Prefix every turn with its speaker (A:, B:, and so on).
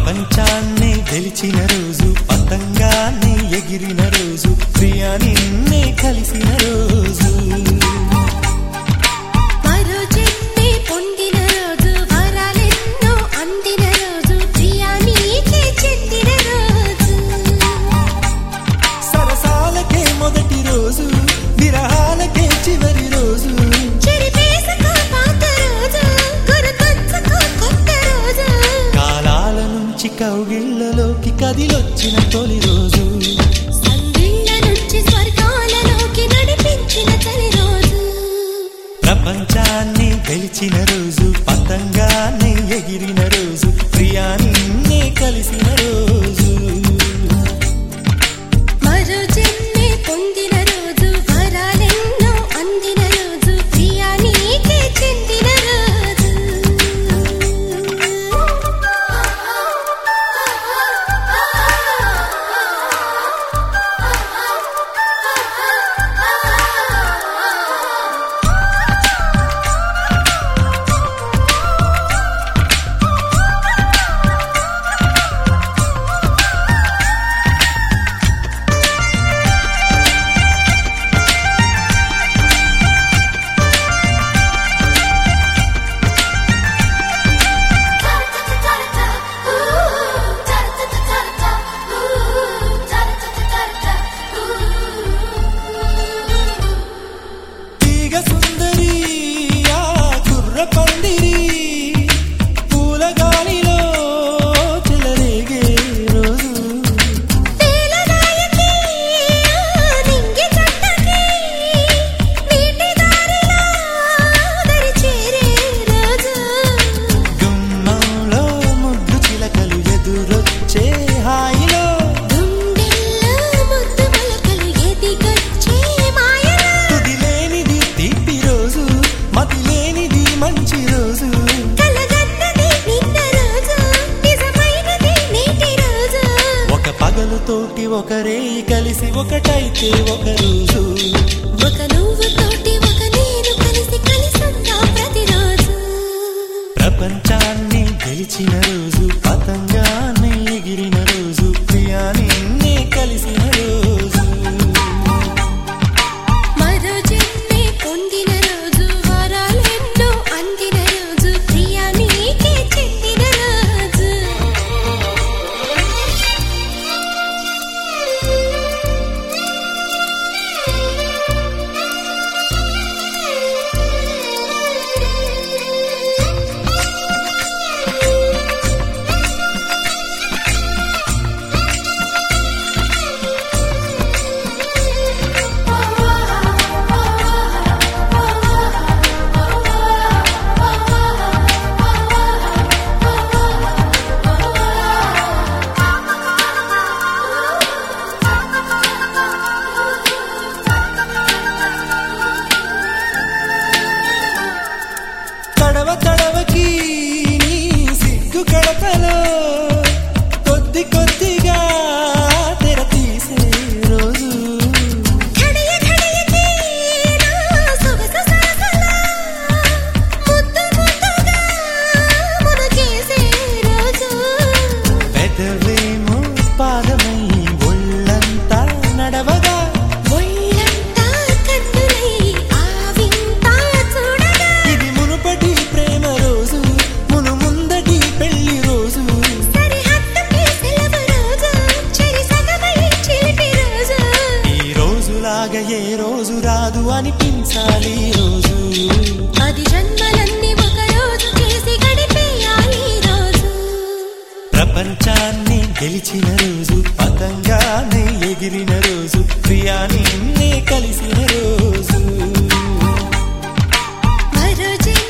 A: ప్రపంచాన్ని గెలిచిన రోజు పతంగాన్ని ఎగిరిన రోజు ప్రియా నిన్నే కలిసిన రోజు
B: మరో జన్మే పొందిన రోజు వరాలెన్నో అందిన రోజు ప్రియా నీకే చెందిన రోజు
A: సరసాలకే మొదటి రోజు విరహాలకే చివరి రోజు
B: చెరిపేసుకో పాత రోజు గుర్తొచ్చుకో కొత్త రోజు
A: కాలాల నుంచి కౌగిళ్లలోకి కదిలొచ్చిన తొలి రోజు
B: సందిళ్ళ నుంచి స్వర్గాలలోకి నడిపించిన తొలి రోజు
A: ప్రపంచాన్ని గెలిచిన రోజు పతంగాన్ని ఎగిరిన రోజు ప్రియా నిన్నే కలిసిన రోజు
B: మరో జన్మే పొందిన రోజు వరాలెన్నో అందిన రోజు ప్రియా నీకే చెందిన రోజు
A: తీగ సుందరి ఆ కుర్ర పందిరి పూల గాలిలో చెలరేగే రోజు
B: తేలరాయకి నింగి చట్టకి నీటి దారిలో దరి చేరే రోజు
A: గుమ్మంలో ముద్దు చిలకలు ఎదురొచ్చే హాయిలో
B: గుండెల్లో ముద్దు మలకలు ఎదిగొచ్చే మాయలో
A: తుది లేనిది తీపి రోజు మతి లేనిది మంచి రోజు
B: కలగన్నది నిన్న రోజు నిజమైనది నేటి రోజు
A: ఒక పగలుతోటి ఒక రేయి కలిసి ఒకటైతే ఒక రోజు
B: ఒక నువ్వు తోటి ఒక నేను కలిసి కలిసుందా ప్రతిరోజు
A: ప్రపంచాన్ని గెలిచిన రోజు పతంగాన్ని ఎగిరిన రోజు ప్రియా నిన్నే కలిసిన రోజు
B: మరో జన్మే పొందిన రోజు వరాలెన్నో అందిన రోజు ప్రియా నీకే చెందిన రోజు
A: తడవ తడవకి నీ సిగ్గు కడతలో కొద్ది కొద్దిగా తెర తీసే రోజు
B: ఘడియ ఘడియకి నా సొగసు సరసలా ముద్దు ముద్దుగా మునకేసే రోజు
A: పెదవేమో పాదమై ఒళ్ళంతా నడవగా
B: ఒళ్ళంతా కన్నులై ఆవింతా చూడగా
A: ఇది మునుపటి ప్రేమ రోజు మును ముందటి పెళ్లి రోజు
B: సరిహద్దుకి సెలవు రోజు చెరి సగమై చిలిపి రోజు
A: ఈ రోజులాగా ఏ రోజు రాదు అనిపించాలి ఈ రోజు
B: పది జన్మలన్నీ ఒక రోజు చేసి గడిపేయాలి ఈ రోజు
A: ప్రపంచాన్ని గెలిచిన రోజు పతంగాన్ని ఎగిరిన రోజు ప్రియా నిన్నే కలిసిన రోజు
B: మరో జన్మ